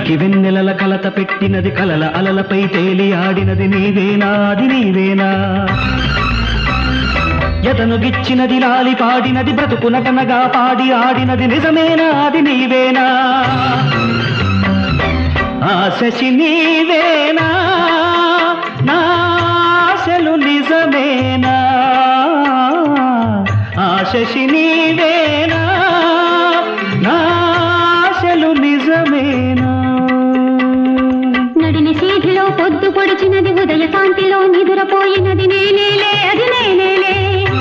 కలికి వెన్నెలల కలత పెట్టినది కలల అలలపై తేలి ఆడినది నీవేనా అది నీవేనా ఎదను గిచ్చినది లాలి పాడినది బ్రతుకు నటనగా పాడి ఆడినది నిజమేనా అది నీవేనా ఆ శశి నీవేనా నా ఆశలు నిజమేనా ఆ శశి నీవేనా నా ఆశలు నిజమేనా నడిని సీధిలో పొద్దు పొడిచినది ఉదయ కాంతిలో నిదురపోయినది నేనేలే అది నేనేలే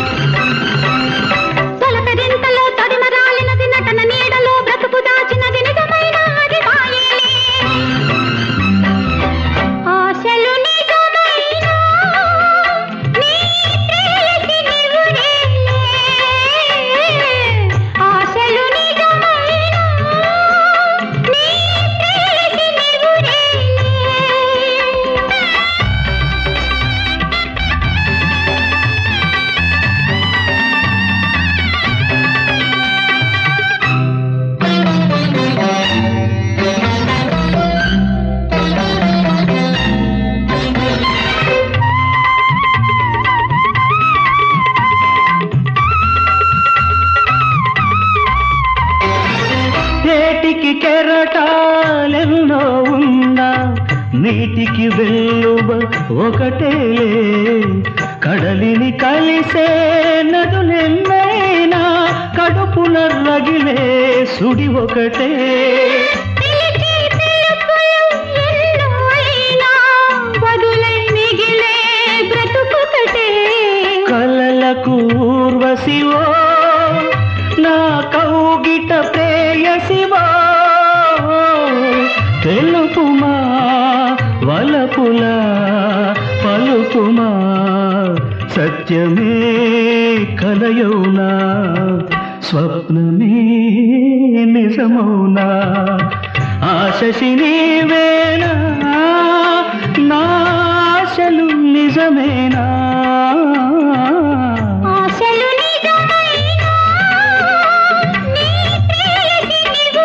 తొలకరింతలో తడిమ రాలినది నటన నీడలో బ్రతుకు దాచినది నిజమైన అది మాయేలే ఆశలు నిజమైన నీ ప్రేయసి నీవురేలే. ఆశలు నిజమైన నీ ప్రేయసి నీవురేలే. ఏటికి కెరటాలెన్నో ఉన్నా నీటికి వెల్లువ ఒకటేలే కడలిని కలిసే నదులెన్నైనా కడుపున రగిలే సుడి ఒకటే పిలిచి పిలుపులు ఎన్నో అయినా బదులై మిగిలే బ్రతుకొకటే. కలలకు ఊర్వశివో నా కౌగిట ప్రేయసివో తెలుపుమా వలపుల పలుకుమా సత్యమే కలయౌనా స్వప్నమే నిజమౌనా ఆశసి నీవేనా నా ఆశలు నిజమేనా ఆశలు నిజమైనా నీ ప్రేయసి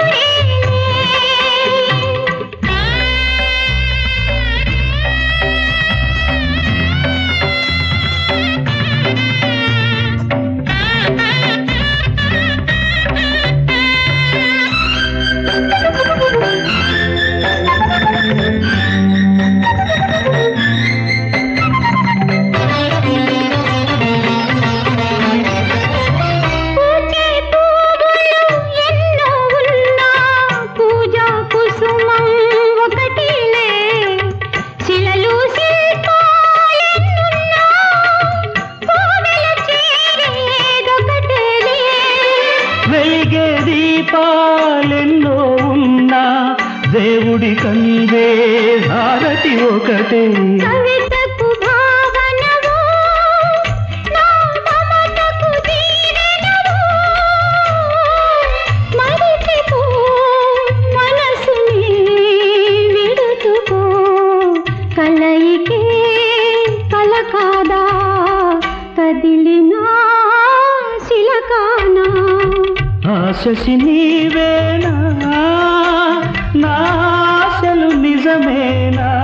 పూచే పువ్వులు ఎన్నో ఉన్నా పూజా కుసుమం ఒకటిలే శిలలు శిల్పాలెన్నున్నా కోవెల చేరేదొకటేలే వెలిగే దీపాలెన్నో ఉన్నా దేవుడి కందే హారతి ఒకటే కవితకు భావనవో నా మమతకు దీవెనవో మరిచిపో మనసుని విడుచుకో కలయికే కల కాదా కదిలినా శిలకానా ఆశసి నీవేనా నా ఆశలు నిజమేనా